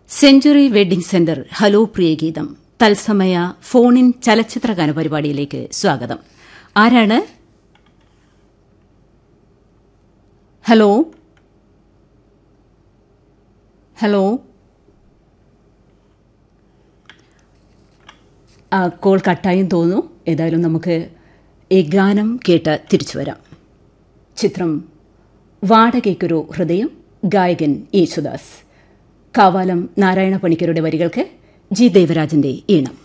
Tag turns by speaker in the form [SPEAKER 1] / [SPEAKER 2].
[SPEAKER 1] century wedding centre hello പ്രിയഗീതം തത്സമയ ഫോണിൻ ചലച്ചിത്രഗാന പരിപാടിയിലേക്ക് സ്വാഗതം ആരാണ് ഹലോ ഹലോ ആ, കോൾ കട്ടായും തോന്നുന്നു ഏതായാലും നമുക്ക് ഈ ഗാനം കേട്ട് തിരിച്ചു വരാം ചിത്രം വാടകയ്ക്കൊരു ഹൃദയം ഗായകൻ യേശുദാസ് കാവാലം നാരായണ പണിക്കരുടെ വരികൾക്ക് ജി ദേവരാജന്റെ ഈണം